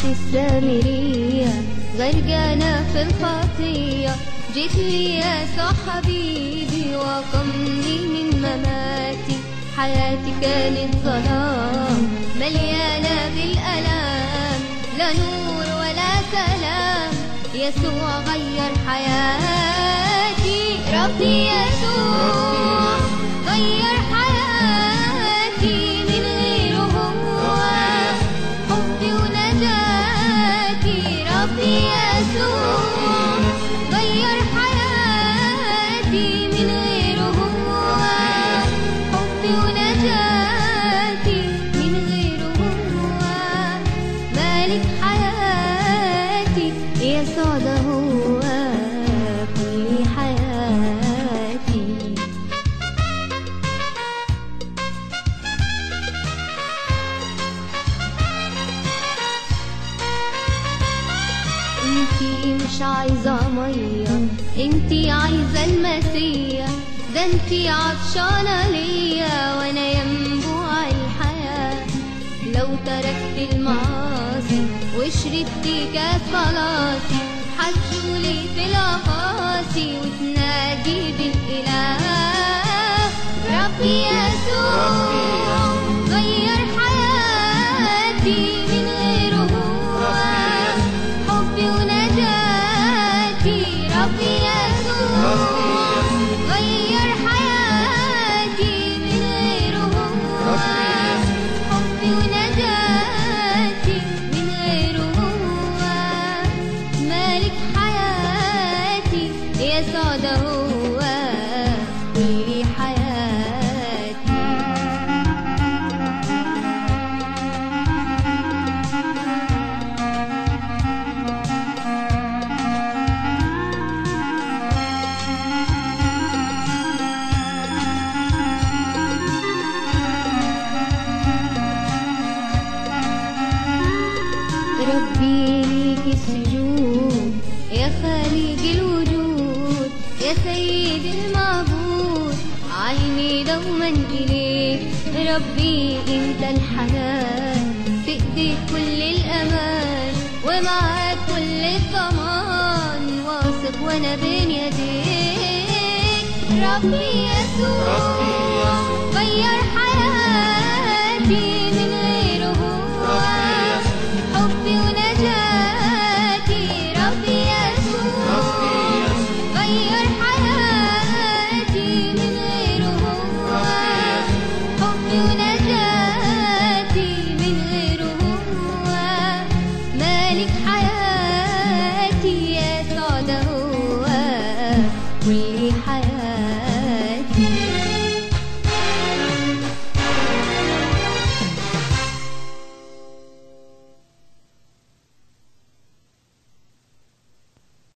السامرية غرقانة في الخطية جيت لي يا حبيبي وقمني من مماتي حياتي كانت ظلام مليانة بالألام لا نور ولا سلام يسوع غير حياتي ربي يسوع غير حياتي من غيره هو حبي ونجاتي ربي يسوع غير حياتي من غيره هو حبي ونجاتي من غيره هو مالك حياتي يسوع ده هو كل حياتي انتي مش عايزة مية انتي عايزة المسيح ده انتي عطشانة ليا وانا ينبوع الحياة لو تركت المعاصي وشربت كاس خلاصي حتشولي في الأقاصي وتنادي بالإله ربي يسوع غير حياتي من غيره هو حبي ونجاتي ربي يسوع غير حياتي من غيره هو حبي ونجاتي من غيره هو مالك حياتي يسوع ده هو كل حياتي ربي ليك السجود يا خالق الوجود يا سيد المعبود عيني دوما إليك ربي انت الحنان في ايديك كل الامان ومعاك كل الضمان واثق وانا بين يديك ربي يسوع